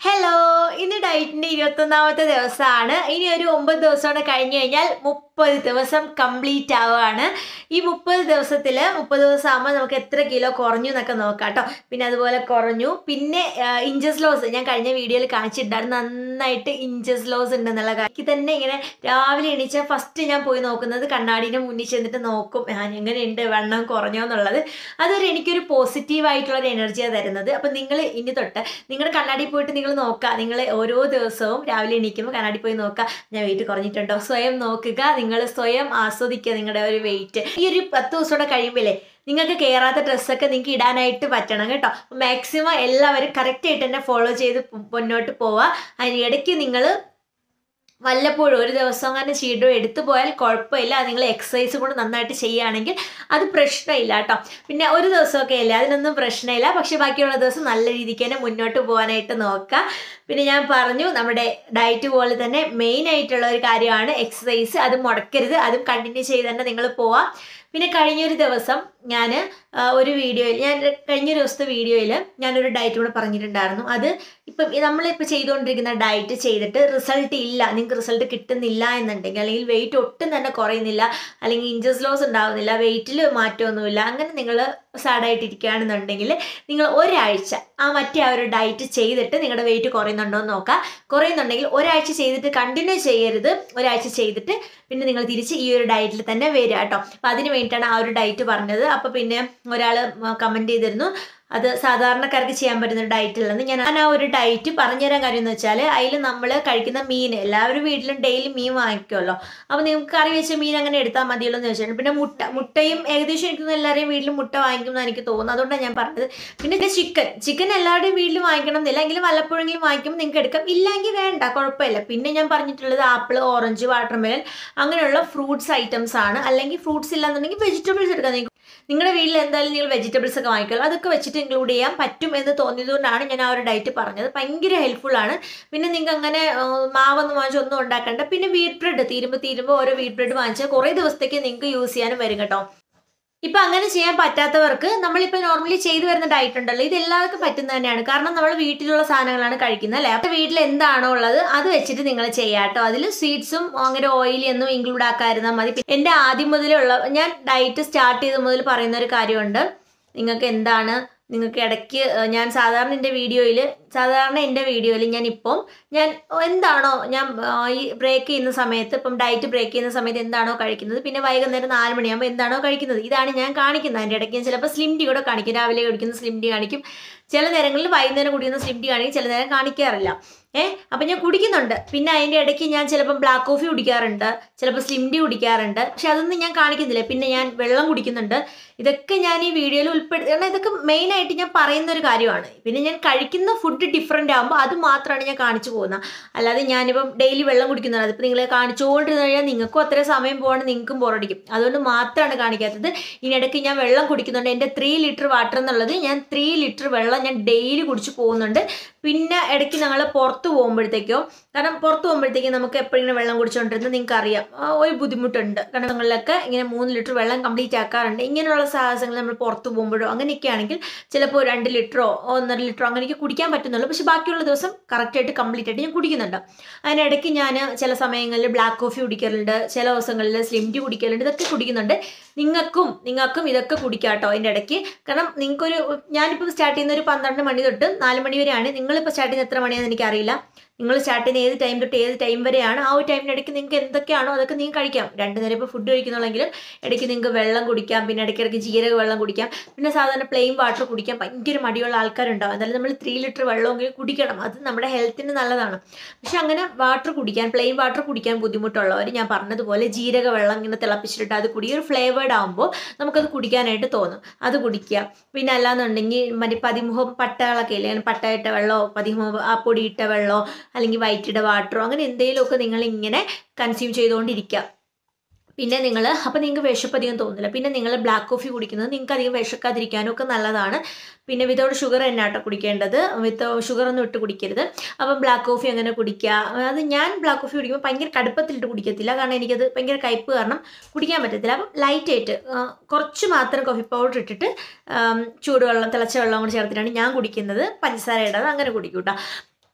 hello ഇന്ന് ഡയറ്റിന്റെ ഇരുപത്തൊന്നാമത്തെ ദിവസമാണ് ഇനി ഒരു ഒമ്പത് ദിവസം കഴിഞ്ഞു കഴിഞ്ഞാൽ മുപ്പത് ദിവസം കംപ്ലീറ്റ് ആവുകയാണ് ഈ മുപ്പത് ദിവസത്തിൽ മുപ്പത് ദിവസം ആകുമ്പോൾ നമുക്ക് എത്ര കിലോ കുറഞ്ഞു എന്നൊക്കെ നോക്കാം കേട്ടോ പിന്നെ അതുപോലെ കുറഞ്ഞു പിന്നെ ഇഞ്ചസ് ലോസ് ഞാൻ കഴിഞ്ഞ വീഡിയോയിൽ കാണിച്ചിട്ടുണ്ടായിരുന്നു നന്നായിട്ട് ഇഞ്ചസ് ലോസ് ഉണ്ടെന്നുള്ള കാര്യം എനിക്ക് തന്നെ ഇങ്ങനെ രാവിലെ എണീച്ചാൽ ഫസ്റ്റ് ഞാൻ പോയി നോക്കുന്നത് കണ്ണാടിൻ്റെ മുന്നിൽ ചെന്നിട്ട് നോക്കും ഞാൻ എങ്ങനെയുണ്ട് വണ്ണം കുറഞ്ഞോ എന്നുള്ളത് അതൊരു എനിക്കൊരു പോസിറ്റീവ് ആയിട്ടുള്ള ഒരു എനർജിയാണ് തരുന്നത് അപ്പം നിങ്ങൾ ഇനി തൊട്ട് നിങ്ങളുടെ കണ്ണാടി പോയിട്ട് നിങ്ങൾ നോക്കുക നിങ്ങൾ ഓരോ ദിവസവും രാവിലെ എണീക്കുമ്പോൾ കണ്ണാടി പോയി നോക്കുക ഞാൻ വെയിറ്റ് കുറഞ്ഞിട്ടുണ്ടോ സ്വയം നോക്കുക നിങ്ങൾ സ്വയം ആസ്വദിക്കുക നിങ്ങളുടെ ഒരു വെയിറ്റ് ഈ ഒരു പത്ത് ദിവസം കൂടെ കഴിയുമ്പോഴേ നിങ്ങൾക്ക് കയറാത്ത ഡ്രസ്സൊക്കെ നിങ്ങൾക്ക് ഇടാനായിട്ട് പറ്റണം കേട്ടോ മാക്സിമം എല്ലാവരും കറക്റ്റായിട്ട് തന്നെ ഫോളോ ചെയ്ത് മുന്നോട്ട് പോവുക അതിനിടയ്ക്ക് നിങ്ങൾ വല്ലപ്പോഴും ഒരു ദിവസം അങ്ങനെ ഷീഡോ എടുത്തു പോയാൽ കുഴപ്പമില്ല അത് നിങ്ങൾ എക്സസൈസ് കൂടെ നന്നായിട്ട് ചെയ്യുകയാണെങ്കിൽ അത് പ്രശ്നമില്ല കേട്ടോ പിന്നെ ഒരു ദിവസമൊക്കെ അല്ലേ അതിനൊന്നും പ്രശ്നമില്ല പക്ഷെ ബാക്കിയുള്ള ദിവസം നല്ല രീതിക്ക് തന്നെ മുന്നോട്ട് പോകാനായിട്ട് നോക്കുക പിന്നെ ഞാൻ പറഞ്ഞു നമ്മുടെ ഡയറ്റ് പോലെ തന്നെ മെയിൻ ആയിട്ടുള്ള ഒരു കാര്യമാണ് എക്സസൈസ് അത് മുടക്കരുത് അതും കണ്ടിന്യൂ ചെയ്ത് തന്നെ നിങ്ങൾ പോവാം പിന്നെ കഴിഞ്ഞൊരു ദിവസം ഞാൻ ഒരു വീഡിയോയിൽ ഞാൻ കഴിഞ്ഞ ദിവസത്തെ വീഡിയോയിൽ ഞാനൊരു ഡയറ്റ് കൂടെ പറഞ്ഞിട്ടുണ്ടായിരുന്നു അത് ഇപ്പം നമ്മളിപ്പോൾ ചെയ്തുകൊണ്ടിരിക്കുന്ന ഡയറ്റ് ചെയ്തിട്ട് റിസൾട്ട് ഇല്ല നിങ്ങൾക്ക് റിസൾട്ട് കിട്ടുന്നില്ല എന്നുണ്ടെങ്കിൽ അല്ലെങ്കിൽ വെയിറ്റ് ഒട്ടും തന്നെ കുറയുന്നില്ല അല്ലെങ്കിൽ ഇഞ്ചസ് ലോസ് ഉണ്ടാകുന്നില്ല വെയിറ്റിൽ മാറ്റമൊന്നുമില്ല അങ്ങനെ നിങ്ങൾ സാഡായിട്ടിരിക്കുകയാണെന്നുണ്ടെങ്കിൽ നിങ്ങൾ ഒരാഴ്ച ആ മറ്റേ ആ ഒരു ഡയറ്റ് ചെയ്തിട്ട് നിങ്ങളുടെ വെയിറ്റ് കുറയുന്നുണ്ടോ എന്ന് നോക്കുക കുറയുന്നുണ്ടെങ്കിൽ ഒരാഴ്ച ചെയ്തിട്ട് കണ്ടിന്യൂ ചെയ്യരുത് ഒരാഴ്ച ചെയ്തിട്ട് പിന്നെ നിങ്ങൾ തിരിച്ച് ഈ ഒരു ഡയറ്റിൽ തന്നെ വരിക കേട്ടോ അപ്പം അതിന് വേണ്ടിയിട്ടാണ് ആ ഒരു ഡയറ്റ് പറഞ്ഞത് അപ്പോൾ പിന്നെ ഒരാൾ കമൻറ്റ് ചെയ്തിരുന്നു അത് സാധാരണക്കാർക്ക് ചെയ്യാൻ പറ്റുന്ന ഒരു ഡയറ്റ് അല്ലെന്ന് ഞാൻ ആ ഒരു ഡയറ്റ് പറഞ്ഞുതരാൻ കാര്യം എന്ന് വെച്ചാൽ അതിൽ നമ്മൾ കഴിക്കുന്ന മീൻ എല്ലാവരും വീട്ടിലും ഡെയിലി മീൻ വാങ്ങിക്കുമല്ലോ അപ്പോൾ നിങ്ങൾക്ക് കറി വെച്ച മീൻ അങ്ങനെ എടുത്താൽ മതിയല്ലോ എന്ന് വെച്ചിട്ടുണ്ട് പിന്നെ മുട്ട മുട്ടയും ഏകദേശം എനിക്ക് എല്ലാവരെയും വീട്ടിലും മുട്ട വാങ്ങിക്കുമെന്ന് എനിക്ക് തോന്നുന്നു അതുകൊണ്ടാണ് ഞാൻ പറഞ്ഞത് പിന്നെ ചിക്കൻ ചിക്കൻ എല്ലാവരുടെയും വീട്ടിൽ വാങ്ങിക്കണം എന്നില്ല എങ്കിലും വല്ലപ്പോഴെങ്കിലും വാങ്ങിക്കുമ്പോൾ നിങ്ങൾക്ക് എടുക്കാം ഇല്ലെങ്കിൽ വേണ്ട കുഴപ്പമില്ല പിന്നെ ഞാൻ പറഞ്ഞിട്ടുള്ളത് ആപ്പിൾ ഓറഞ്ച് വാട്ടർമെലൻ അങ്ങനെയുള്ള ഫ്രൂട്ട്സ് ഐറ്റംസ് ആണ് അല്ലെങ്കിൽ ഫ്രൂട്ട്സ് ഇല്ലാന്നുണ്ടെങ്കിൽ വെജിറ്റബിൾസ് എടുക്കാം നിങ്ങൾക്ക് നിങ്ങളുടെ വീട്ടിൽ എന്തായാലും നിങ്ങൾ വെജിറ്റബിൾസ് ഒക്കെ വാങ്ങിക്കുമല്ലോ അതൊക്കെ വെച്ചിട്ട് ഇൻക്ലൂഡ് ചെയ്യാൻ പറ്റും എന്ന് തോന്നിയതുകൊണ്ടാണ് ഞാൻ ആ ഒരു ഡയറ്റ് പറഞ്ഞത് ഭയങ്കര ഹെൽപ്ഫുൾ ആണ് പിന്നെ നിങ്ങൾക്ക് അങ്ങനെ മാവൊന്നും വാങ്ങിച്ച് ഒന്നും ഉണ്ടാക്കണ്ട പിന്നെ വീറ്റ് ബ്രെഡ് തീരുമ്പോൾ തീരുമ്പോൾ ഓരോ വീറ്റ് ബ്രെഡ് വാങ്ങിച്ചാൽ കുറേ ദിവസത്തേക്ക് നിങ്ങൾക്ക് യൂസ് ചെയ്യാനും വരും കേട്ടോ ഇപ്പം അങ്ങനെ ചെയ്യാൻ പറ്റാത്തവർക്ക് നമ്മളിപ്പോൾ നോർമലി ചെയ്തു വരുന്ന ഡയറ്റ് ഉണ്ടല്ലോ ഇത് എല്ലാവർക്കും പറ്റുന്ന തന്നെയാണ് കാരണം നമ്മൾ വീട്ടിലുള്ള സാധനങ്ങളാണ് കഴിക്കുന്നത് അല്ലേ അപ്പോൾ വീട്ടിൽ എന്താണോ ഉള്ളത് അത് വെച്ചിട്ട് നിങ്ങൾ ചെയ്യാം കേട്ടോ അതിൽ സ്വീറ്റ്സും അങ്ങനെ ഓയിലി ഒന്നും ഇൻക്ലൂഡ് ആക്കാതിരുന്നാൽ മതി എൻ്റെ ആദ്യം മുതലുള്ള ഞാൻ ഡയറ്റ് സ്റ്റാർട്ട് ചെയ്ത മുതൽ പറയുന്ന ഒരു കാര്യമുണ്ട് നിങ്ങൾക്ക് എന്താണ് നിങ്ങൾക്ക് ഇടയ്ക്ക് ഞാൻ സാധാരണ എൻ്റെ വീഡിയോയിൽ സാധാരണ എൻ്റെ വീഡിയോയിൽ ഞാൻ ഇപ്പം ഞാൻ എന്താണോ ഞാൻ ഈ ബ്രേക്ക് ചെയ്യുന്ന സമയത്ത് ഇപ്പം ഡയറ്റ് ബ്രേക്ക് ചെയ്യുന്ന സമയത്ത് എന്താണോ കഴിക്കുന്നത് പിന്നെ വൈകുന്നേരം നാല് മണിയാകുമ്പോൾ എന്താണോ കഴിക്കുന്നത് ഇതാണ് ഞാൻ കാണിക്കുന്നത് അതിൻ്റെ ഇടയ്ക്ക് ഞാൻ ചിലപ്പോൾ സ്ലിം ടീ കൂടെ കാണിക്കും രാവിലെ കുടിക്കുന്ന സ്ലിം ടീ കാണിക്കും ചില നേരങ്ങളിൽ വൈകുന്നേരം കുടിക്കുന്ന സ്ലിം ടീ കാണിക്കും ചില നേരം കാണിക്കാറില്ല ഏ അപ്പം ഞാൻ കുടിക്കുന്നുണ്ട് പിന്നെ അതിൻ്റെ ഇടയ്ക്ക് ഞാൻ ചിലപ്പം ബ്ലാക്ക് കോഫി കുടിക്കാറുണ്ട് ചിലപ്പോൾ സ്ലിം ടീ കുടിക്കാറുണ്ട് പക്ഷെ അതൊന്നും ഞാൻ കാണിക്കുന്നില്ല പിന്നെ ഞാൻ വെള്ളം കുടിക്കുന്നുണ്ട് ഇതൊക്കെ ഞാൻ ഈ വീഡിയോയിൽ ഉൾപ്പെടുത്തി കാരണം ഇതൊക്കെ മെയിനായിട്ട് ഞാൻ പറയുന്ന ഒരു കാര്യമാണ് പിന്നെ ഞാൻ കഴിക്കുന്ന ഫുഡ് ഡിഫറെൻ്റ് ആകുമ്പോൾ അത് മാത്രമാണ് ഞാൻ കാണിച്ചു പോകുന്നത് അല്ലാതെ ഞാനിപ്പം ഡെയിലി വെള്ളം കുടിക്കുന്നതാണ് അതിപ്പോൾ നിങ്ങളെ കാണിച്ചുകൊണ്ടിരുന്നു കഴിഞ്ഞാൽ നിങ്ങൾക്കും അത്രയും സമയം പോകണം നിങ്ങൾക്കും ബോറടിക്കും അതുകൊണ്ട് മാത്രമാണ് കാണിക്കാത്തത് ഇതിനിടയ്ക്ക് ഞാൻ വെള്ളം കുടിക്കുന്നുണ്ട് എൻ്റെ ത്രീ ലിറ്റർ വാട്ടർ എന്നുള്ളത് ഞാൻ ത്രീ ലിറ്റർ വെള്ളം ഞാൻ ഡെയിലി കുടിച്ച് പോകുന്നുണ്ട് പിന്നെ ഇടയ്ക്ക് ഞങ്ങൾ പുറത്ത് പോകുമ്പോഴത്തേക്കോ കാരണം പുറത്ത് പോകുമ്പോഴത്തേക്കും നമുക്ക് എപ്പോഴും വെള്ളം കുടിച്ചുകൊണ്ടിരുന്നത് നിങ്ങൾക്ക് അറിയാം ഒരു ബുദ്ധിമുട്ടുണ്ട് കാരണം ഞങ്ങളിലൊക്കെ ഇങ്ങനെ മൂന്ന് ലിറ്റർ വെള്ളം കംപ്ലീറ്റ് ആക്കാറുണ്ട് ഇങ്ങനെയുള്ള സാഹസങ്ങൾ നമ്മൾ പുറത്ത് പോകുമ്പോഴോ അങ്ങനെയൊക്കെ ആണെങ്കിൽ ചിലപ്പോൾ രണ്ട് ലിറ്ററോ ഒന്നര ലിറ്ററോ അങ്ങനെയൊക്കെ കുടിക്കാൻ പറ്റുന്നുള്ളൂ പക്ഷേ ബാക്കിയുള്ള ദിവസം കറക്റ്റായിട്ട് കംപ്ലീറ്റ് ആയിട്ട് ഞാൻ കുടിക്കുന്നുണ്ട് അതിനിടയ്ക്ക് ഞാൻ ചില സമയങ്ങളിൽ ബ്ലാക്ക് കോഫി കുടിക്കലുണ്ട് ചില ദിവസങ്ങളിൽ സ്ലിം ടീ കുടിക്കലുണ്ട് ഇതൊക്കെ കുടിക്കുന്നുണ്ട് നിങ്ങൾക്കും നിങ്ങൾക്കും ഇതൊക്കെ കുടിക്കാം കേട്ടോ അതിൻ്റെ ഇടയ്ക്ക് കാരണം നിങ്ങൾക്കൊരു ഞാനിപ്പോൾ സ്റ്റാർട്ട് ചെയ്യുന്ന ഒരു പന്ത്രണ്ട് മണി തൊട്ട് നാല് മണി വരെയാണ് നിങ്ങളിപ്പോൾ സ്റ്റാർട്ട് ചെയ്യുന്ന എത്ര മണിയാണെന്ന് എനിക്കറിയില്ല നിങ്ങൾ സ്റ്റാർട്ട് ചെയ്യുന്ന ഏത് ടൈം തൊട്ട് ഏത് ടൈം വരെയാണ് ആ ഒരു ടൈമിനിടയ്ക്ക് നിങ്ങൾക്ക് എന്തൊക്കെയാണോ അതൊക്കെ നിങ്ങൾക്ക് കഴിക്കാം രണ്ട് നേരം ഇപ്പോൾ ഫുഡ് കഴിക്കുന്നുള്ളെങ്കിലും ഇടയ്ക്ക് നിങ്ങൾക്ക് വെള്ളം കുടിക്കാം പിന്നെ ഇടയ്ക്കിടയ്ക്ക് ജീരക വെള്ളം കുടിക്കാം പിന്നെ സാധാരണ പ്ലെയിൻ വാട്ടർ കുടിക്കാം ഭയങ്കര മടിയുള്ള ആൾക്കാരുണ്ടാവും എന്തായാലും നമ്മൾ ത്രീ ലിറ്റർ വെള്ളമെങ്കിലും കുടിക്കണം അത് നമ്മുടെ ഹെൽത്തിന് നല്ലതാണ് പക്ഷെ അങ്ങനെ വാട്ടർ കുടിക്കാൻ പ്ലെയിൻ വാട്ടർ കുടിക്കാൻ ബുദ്ധിമുട്ടുള്ളവർ ഞാൻ പറഞ്ഞതുപോലെ ജീരക വെള്ളം ഇങ്ങനെ തിളപ്പിച്ചിട്ട് അത് കുടി ഒരു ഫ്ലേവേഡ് ആകുമ്പോൾ നമുക്കത് കുടിക്കാനായിട്ട് തോന്നും അത് കുടിക്കുക പിന്നെ അല്ലാന്നുണ്ടെങ്കിൽ മറ്റേ പതിമുഖം പട്ടകളൊക്കെ ഇല്ലേ അങ്ങനെ പട്ടയിട്ട വെള്ളമോ പതിമുഖം ആ പൊടിയിട്ട വെള്ളമോ അല്ലെങ്കിൽ വൈറ്റിയുടെ വാട്ടറോ അങ്ങനെ എന്തെങ്കിലുമൊക്കെ നിങ്ങൾ ഇങ്ങനെ കൺസ്യൂം ചെയ്തുകൊണ്ടിരിക്കുക പിന്നെ നിങ്ങൾ അപ്പോൾ നിങ്ങൾക്ക് വിശപ്പ് അധികം തോന്നില്ല പിന്നെ നിങ്ങൾ ബ്ലാക്ക് കോഫി കുടിക്കുന്നത് നിങ്ങൾക്ക് അധികം വിശക്കാതിരിക്കാനും ഒക്കെ നല്ലതാണ് പിന്നെ വിതൗട്ട് ഷുഗർ തന്നെ ആട്ടോ കുടിക്കേണ്ടത് വിത്ത് ഷുഗർ ഒന്നും ഇട്ട് കുടിക്കരുത് അപ്പം ബ്ലാക്ക് കോഫി അങ്ങനെ കുടിക്കുക അത് ഞാൻ ബ്ലാക്ക് കോഫി കുടിക്കുമ്പോൾ ഭയങ്കര കടുപ്പത്തിലിട്ട് കുടിക്കത്തില്ല കാരണം എനിക്കത് ഭയങ്കര കയ്പ്പ് കാരണം കുടിക്കാൻ പറ്റത്തില്ല അപ്പം ലൈറ്റായിട്ട് കുറച്ച് മാത്രം കോഫി പൗഡർ ഇട്ടിട്ട് ചൂടുവെള്ളം തിളച്ച വെള്ളം കൂടി ചേർത്തിട്ടാണ് ഞാൻ കുടിക്കുന്നത് പഞ്ചസാര ഇടാതെ അങ്ങനെ കുടിക്കും കേട്ടോ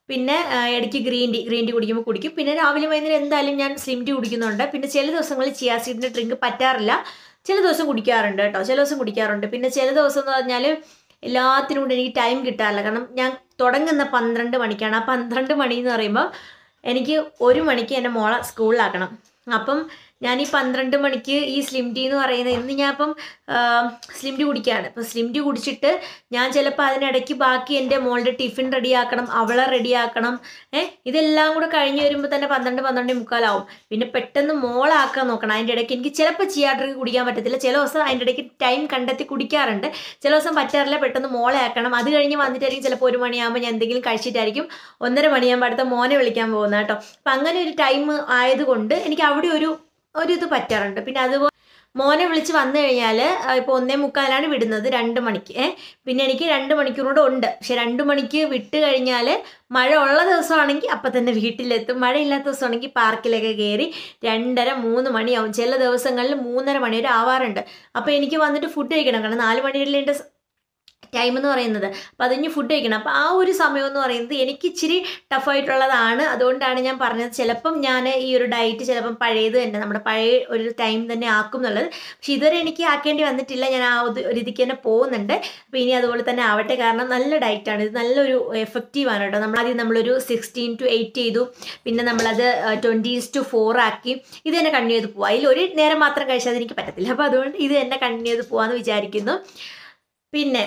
പിന്നെ ആ, ഇടയ്ക്ക് ഗ്രീൻ ടീ ഗ്രീൻ ടീ കുടിക്കുമ്പോൾ കുടിക്കും പിന്നെ രാവിലെ വൈകുന്നേരം എന്തായാലും ഞാൻ സ്ലിം ടീ കുടിക്കുന്നുണ്ട് പിന്നെ ചില ദിവസങ്ങളിൽ ചിയാ സീഡിൻ്റെ ഡ്രിങ്ക് പറ്റാറില്ല ചില ദിവസം കുടിക്കാറുണ്ട് കേട്ടോ ചില ദിവസം കുടിക്കാറുണ്ട് പിന്നെ ചില ദിവസം എന്ന് പറഞ്ഞാൽ എല്ലാത്തിനും കൂടെ എനിക്ക് ടൈം കിട്ടാറില്ല കാരണം ഞാൻ തുടങ്ങുന്ന പന്ത്രണ്ട് മണിക്കാണ് ആ പന്ത്രണ്ട് മണി എന്ന് പറയുമ്പോൾ എനിക്ക് ഒരു മണിക്ക് എൻ്റെ മോളെ സ്കൂളിലാക്കണം അപ്പം ഞാൻ ഈ പന്ത്രണ്ട് മണിക്ക് ഈ സ്ലിം ടീ എന്ന് പറയുന്നത് ഇന്ന് ഞാൻ ഇപ്പം സ്ലിം ടീ കുടിക്കുകയാണ് അപ്പം സ്ലിം ടീ കുടിച്ചിട്ട് ഞാൻ ചിലപ്പോൾ അതിനിടയ്ക്ക് ബാക്കി എൻ്റെ മോളുടെ ടിഫിൻ റെഡിയാക്കണം അവളെ റെഡിയാക്കണം ഏ ഇതെല്ലാം കൂടെ കഴിഞ്ഞ് വരുമ്പോൾ തന്നെ പന്ത്രണ്ട് പന്ത്രണ്ട് മുക്കാലാവും പിന്നെ പെട്ടെന്ന് മോളാക്കാൻ നോക്കണം അതിൻ്റെ ഇടയ്ക്ക് എനിക്ക് ചിലപ്പോൾ ചിയാ ഡ്രിങ്ക് കുടിക്കാൻ പറ്റത്തില്ല ചില ദിവസം അതിൻ്റെ ഇടയ്ക്ക് ടൈം കണ്ടെത്തി കുടിക്കാറുണ്ട് ചില ദിവസം പറ്റാറില്ല പെട്ടെന്ന് മോളെ ആക്കണം അത് കഴിഞ്ഞ് വന്നിട്ടായിരിക്കും ചിലപ്പോൾ ഒരു മണിയാകുമ്പോൾ ഞാൻ എന്തെങ്കിലും കഴിച്ചിട്ടായിരിക്കും ഒന്നര മണിയാകുമ്പോൾ അടുത്ത മോനെ വിളിക്കാൻ പോകുന്നത് കേട്ടോ അപ്പം അങ്ങനെ ഒരു ടൈം ആയതുകൊണ്ട് എനിക്ക് അവിടെ ഒരു ഒരു ഇത് പറ്റാറുണ്ട് പിന്നെ അതുപോലെ മോനെ വിളിച്ച് വന്നു കഴിഞ്ഞാൽ ഇപ്പോൾ ഒന്നേ മുക്കാലാണ് വിടുന്നത് രണ്ട് മണിക്ക് ഏ പിന്നെ എനിക്ക് രണ്ട് മണിക്കൂറൂടെ ഉണ്ട് പക്ഷെ രണ്ട് മണിക്ക് വിട്ട് കഴിഞ്ഞാൽ മഴ ഉള്ള ദിവസമാണെങ്കിൽ അപ്പം തന്നെ വീട്ടിലെത്തും മഴയില്ലാത്ത ദിവസമാണെങ്കിൽ പാർക്കിലൊക്കെ കയറി രണ്ടര മൂന്ന് മണിയാവും ചില ദിവസങ്ങളിൽ മൂന്നര മണി വരെ ആവാറുണ്ട് അപ്പോൾ എനിക്ക് വന്നിട്ട് ഫുഡ് കഴിക്കണം കാരണം നാല് മണിയുടെ എൻ്റെ ടൈം എന്ന് പറയുന്നത് അപ്പോൾ അതിന് ഫുഡ് കഴിക്കണം അപ്പോൾ ആ ഒരു സമയം എന്ന് പറയുന്നത് എനിക്ക് ഇച്ചിരി ടഫായിട്ടുള്ളതാണ് അതുകൊണ്ടാണ് ഞാൻ പറഞ്ഞത് ചിലപ്പം ഞാൻ ഈ ഒരു ഡയറ്റ് ചിലപ്പം പഴയത് തന്നെ നമ്മുടെ പഴയ ഒരു ടൈം തന്നെ ആക്കും എന്നുള്ളത് പക്ഷെ ഇതുവരെ എനിക്ക് ആക്കേണ്ടി വന്നിട്ടില്ല ഞാൻ ആ ഒരു ഒരു ഇതിക്ക് തന്നെ പോകുന്നുണ്ട് അപ്പോൾ ഇനി അതുപോലെ തന്നെ ആവട്ടെ കാരണം നല്ല ഡയറ്റാണ് ഇത് നല്ലൊരു എഫക്റ്റീവാണ് കേട്ടോ നമ്മൾ ആദ്യം നമ്മളൊരു സിക്സ്റ്റീൻ ടു എയ്റ്റ് ചെയ്തു പിന്നെ നമ്മളത് ട്വൻറ്റീസ് ടു ഫോർ ആക്കി ഇത് തന്നെ കണ്ടിന്യൂ ചെയ്ത് പോവാം അതിൽ ഒരു നേരം മാത്രം കഴിച്ചാൽ എനിക്ക് പറ്റത്തില്ല അപ്പോൾ അതുകൊണ്ട് ഇത് തന്നെ കണ്ടിന്യൂ ചെയ്ത് പോകാമെന്ന് വിചാരിക്കുന്നു പിന്നെ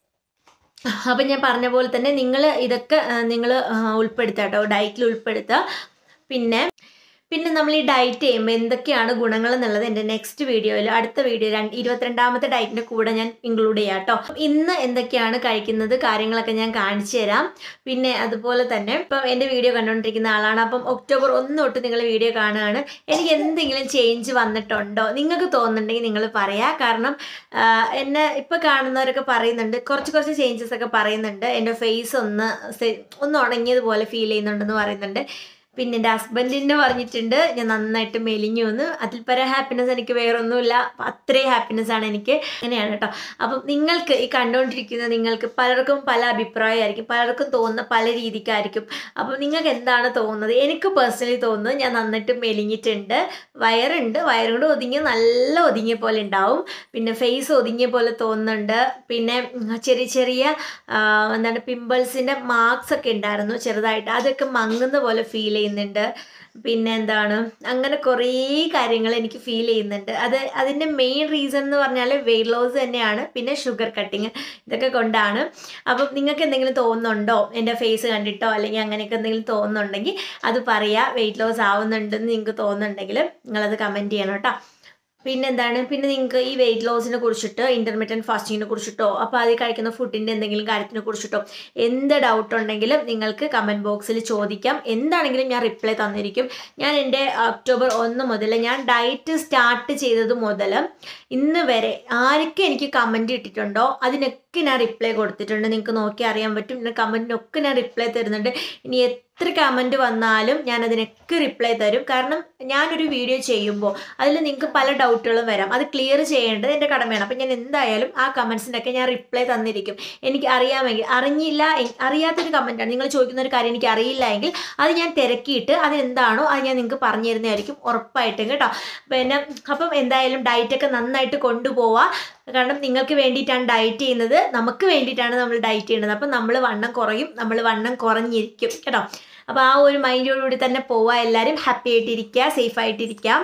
അപ്പം ഞാൻ പറഞ്ഞ പോലെ തന്നെ നിങ്ങൾ ഇതൊക്കെ നിങ്ങൾ ഉൾപ്പെടുത്തുക കേട്ടോ ഡയറ്റിൽ ഉൾപ്പെടുത്തുക പിന്നെ പിന്നെ നമ്മൾ ഈ ഡയറ്റ് ചെയ്യുമ്പോൾ എന്തൊക്കെയാണ് ഗുണങ്ങൾ എന്നുള്ളത് എൻ്റെ നെക്സ്റ്റ് വീഡിയോയിൽ അടുത്ത വീഡിയോ രണ്ട് ഇരുപത്തിരണ്ടാമത്തെ ഡയറ്റിൻ്റെ കൂടെ ഞാൻ ഇൻക്ലൂഡ് ചെയ്യാം കേട്ടോ ഇന്ന് എന്തൊക്കെയാണ് കഴിക്കുന്നത് കാര്യങ്ങളൊക്കെ ഞാൻ കാണിച്ചു തരാം പിന്നെ അതുപോലെ തന്നെ ഇപ്പം എൻ്റെ വീഡിയോ കണ്ടുകൊണ്ടിരിക്കുന്ന ആളാണ് അപ്പം ഒക്ടോബർ ഒന്ന് തൊട്ട് നിങ്ങൾ വീഡിയോ കാണുകയാണ് എനിക്ക് എന്തെങ്കിലും ചേഞ്ച് വന്നിട്ടുണ്ടോ നിങ്ങൾക്ക് തോന്നുന്നുണ്ടെങ്കിൽ നിങ്ങൾ പറയാം കാരണം ആഹ് എന്നെ ഇപ്പം കാണുന്നവരൊക്കെ പറയുന്നുണ്ട് കുറച്ച് കുറച്ച് ചേഞ്ചസ് ഒക്കെ പറയുന്നുണ്ട് എൻ്റെ ഫേസ് ഒന്ന് സെ- ഒന്ന് ഉണങ്ങിയതുപോലെ ഫീൽ ചെയ്യുന്നുണ്ടെന്ന് പറയുന്നുണ്ട് പിന്നെ എൻ്റെ ഹസ്ബൻഡിന് പറഞ്ഞിട്ടുണ്ട് ഞാൻ നന്നായിട്ട് മെലിഞ്ഞു എന്ന് അതിൽ പര ഹാപ്പിനെസ് എനിക്ക് വേറൊന്നുമില്ല അപ്പം അത്രയും ഹാപ്പിനെസ് ആണ് എനിക്ക് അങ്ങനെയാണ് കേട്ടോ അപ്പം നിങ്ങൾക്ക് ഈ കണ്ടുകൊണ്ടിരിക്കുന്ന നിങ്ങൾക്ക് പലർക്കും പല അഭിപ്രായമായിരിക്കും പലർക്കും തോന്നുന്ന പല രീതിക്കായിരിക്കും അപ്പം നിങ്ങൾക്ക് എന്താണ് തോന്നുന്നത് എനിക്ക് പേഴ്സണലി തോന്നുന്നത് ഞാൻ നന്നായിട്ട് മെലിഞ്ഞിട്ടുണ്ട് വയറുണ്ട് വയറുകൊണ്ട് ഒതുങ്ങിയ നല്ല ഒതുങ്ങിയ പോലെ ഉണ്ടാവും പിന്നെ ഫേസ് ഒതുങ്ങിയ പോലെ തോന്നുന്നുണ്ട് പിന്നെ ഉം, ചെറിയ ചെറിയ ആ, എന്താണ് പിമ്പിൾസിൻ്റെ മാർക്സ് ഒക്കെ ഉണ്ടായിരുന്നു ചെറുതായിട്ട് അതൊക്കെ മങ്ങുന്ന പോലെ ഫീൽ ചെയ്യുന്നുണ്ട് പിന്നെ എന്താണ് അങ്ങനെ കുറേ കാര്യങ്ങൾ എനിക്ക് ഫീൽ ചെയ്യുന്നുണ്ട് അത് അതിൻ്റെ മെയിൻ റീസൺ എന്ന് പറഞ്ഞാൽ വെയിറ്റ് ലോസ് തന്നെയാണ് പിന്നെ ഷുഗർ കട്ടിങ് ഇതൊക്കെ കൊണ്ടാണ് അപ്പം നിങ്ങൾക്ക് എന്തെങ്കിലും തോന്നുന്നുണ്ടോ എൻ്റെ ഫേസ് കണ്ടിട്ടോ അല്ലെങ്കിൽ അങ്ങനെയൊക്കെ എന്തെങ്കിലും തോന്നുന്നുണ്ടെങ്കിൽ അത് പറയാം വെയിറ്റ് ലോസ് ആവുന്നുണ്ടെന്ന് നിങ്ങൾക്ക് തോന്നുന്നുണ്ടെങ്കിൽ നിങ്ങളത് കമൻറ്റ് ചെയ്യണം കേട്ടോ പിന്നെന്താണ് പിന്നെ നിങ്ങൾക്ക് ഈ വെയിറ്റ് ലോസിനെ കുറിച്ചിട്ടോ ഇൻ്റർമീഡിയറ്റ് ഫാസ്റ്റിങ്ങിനെ കുറിച്ചിട്ടോ അപ്പോൾ അതിൽ കഴിക്കുന്ന ഫുഡിൻ്റെ എന്തെങ്കിലും കാര്യത്തിനെ കുറിച്ചിട്ടോ എന്ത് ഡൗട്ട് ഉണ്ടെങ്കിലും നിങ്ങൾക്ക് കമൻറ്റ് ബോക്സിൽ ചോദിക്കാം എന്താണെങ്കിലും ഞാൻ റിപ്ലൈ തന്നിരിക്കും ഞാൻ എൻ്റെ ഒക്ടോബർ ഒന്ന് മുതൽ ഞാൻ ഡയറ്റ് സ്റ്റാർട്ട് ചെയ്തത് മുതൽ ഇന്ന് വരെ ആരൊക്കെ എനിക്ക് കമൻറ്റ് ഇട്ടിട്ടുണ്ടോ അതിനൊക്കെ ഞാൻ റിപ്ലൈ കൊടുത്തിട്ടുണ്ട് നിങ്ങൾക്ക് നോക്കി അറിയാൻ പറ്റും പിന്നെ കമൻറ്റിനൊക്കെ ഞാൻ റിപ്ലൈ തരുന്നുണ്ട് ഇനി എത്ര കമൻറ്റ് വന്നാലും ഞാൻ അതിനൊക്കെ റിപ്ലൈ തരും കാരണം ഞാനൊരു വീഡിയോ ചെയ്യുമ്പോൾ അതിൽ നിങ്ങൾക്ക് പല ഡൗട്ടുകളും വരാം അത് ക്ലിയർ ചെയ്യേണ്ടത് എൻ്റെ കടമയാണ് അപ്പം ഞാൻ എന്തായാലും ആ കമൻസിനൊക്കെ ഞാൻ റിപ്ലൈ തന്നിരിക്കും എനിക്ക് അറിയാമെങ്കിൽ അറിഞ്ഞില്ല എ- അറിയാത്തൊരു കമൻറ്റാണ് നിങ്ങൾ ചോദിക്കുന്ന ഒരു കാര്യം എനിക്ക് അറിയില്ല എങ്കിൽ അത് ഞാൻ തിരക്കിയിട്ട് അതെന്താണോ അത് ഞാൻ നിങ്ങൾക്ക് പറഞ്ഞു തരുന്നതായിരിക്കും ഉറപ്പായിട്ടും കേട്ടോ പിന്നെ അപ്പം എന്തായാലും ഡയറ്റൊക്കെ നന്നായിട്ട് കൊണ്ടുപോവുക കാരണം നിങ്ങൾക്ക് വേണ്ടിയിട്ടാണ് ഡയറ്റ് ചെയ്യുന്നത് നമുക്ക് വേണ്ടിയിട്ടാണ് നമ്മൾ ഡയറ്റ് ചെയ്യുന്നത് അപ്പം നമ്മൾ വണ്ണം കുറയും നമ്മൾ വണ്ണം കുറഞ്ഞിരിക്കും കേട്ടോ അപ്പോൾ ആ ഒരു മൈൻഡോടുകൂടി തന്നെ പോവുക എല്ലാവരും ഹാപ്പി ആയിട്ടിരിക്കുക സേഫ് ആയിട്ടിരിക്കുക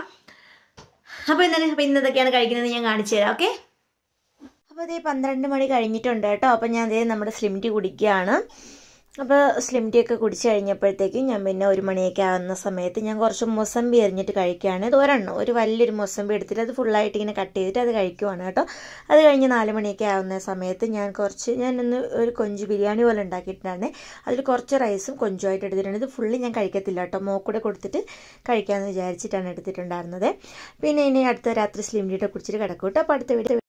അപ്പോൾ എന്താണ് അപ്പോൾ ഇന്നതൊക്കെയാണ് കഴിക്കുന്നത് ഞാൻ കാണിച്ചു തരാം ഓക്കെ അപ്പോൾ അതേ പന്ത്രണ്ട് മണി കഴിഞ്ഞിട്ടുണ്ട് കേട്ടോ അപ്പോൾ ഞാൻ അതേ നമ്മുടെ സ്ലിം ടീ കുടിക്കുകയാണ് അപ്പോൾ സ്ലിം ടീ ഒക്കെ കുടിച്ച് കഴിഞ്ഞപ്പോഴത്തേക്കും ഞാൻ പിന്നെ ഒരു മണിയൊക്കെ ആവുന്ന സമയത്ത് ഞാൻ കുറച്ച് മൊസമ്പി എറിഞ്ഞിട്ട് കഴിക്കുകയാണ് ഇത് ഒരെണ്ണം ഒരു വലിയൊരു മൊസമ്പി എടുത്തിട്ട് അത് ഫുള്ളായിട്ട് ഇങ്ങനെ കട്ട് ചെയ്തിട്ട് അത് കഴിക്കുവാണ് കേട്ടോ അത് കഴിഞ്ഞ് നാല് മണിയൊക്കെ ആവുന്ന സമയത്ത് ഞാൻ കുറച്ച് ഞാൻ ഇന്ന് ഒരു കൊഞ്ച് ബിരിയാണി പോലെ ഉണ്ടാക്കിയിട്ടുണ്ടായിരുന്നേ അതിൽ കുറച്ച് റൈസും കൊഞ്ചുമായിട്ട് എടുത്തിട്ടുണ്ട് ഇത് ഫുള്ള് ഞാൻ കഴിക്കത്തില്ല കേട്ടോ മോക്കൂടെ കൊടുത്തിട്ട് കഴിക്കാമെന്ന് വിചാരിച്ചിട്ടാണ് എടുത്തിട്ടുണ്ടായിരുന്നത് പിന്നെ ഇനി അടുത്ത രാത്രി സ്ലിം ടീയുടെ കുടിച്ചിട്ട് കിടക്കും കേട്ടോ അപ്പോൾ അടുത്ത വീഡിയോ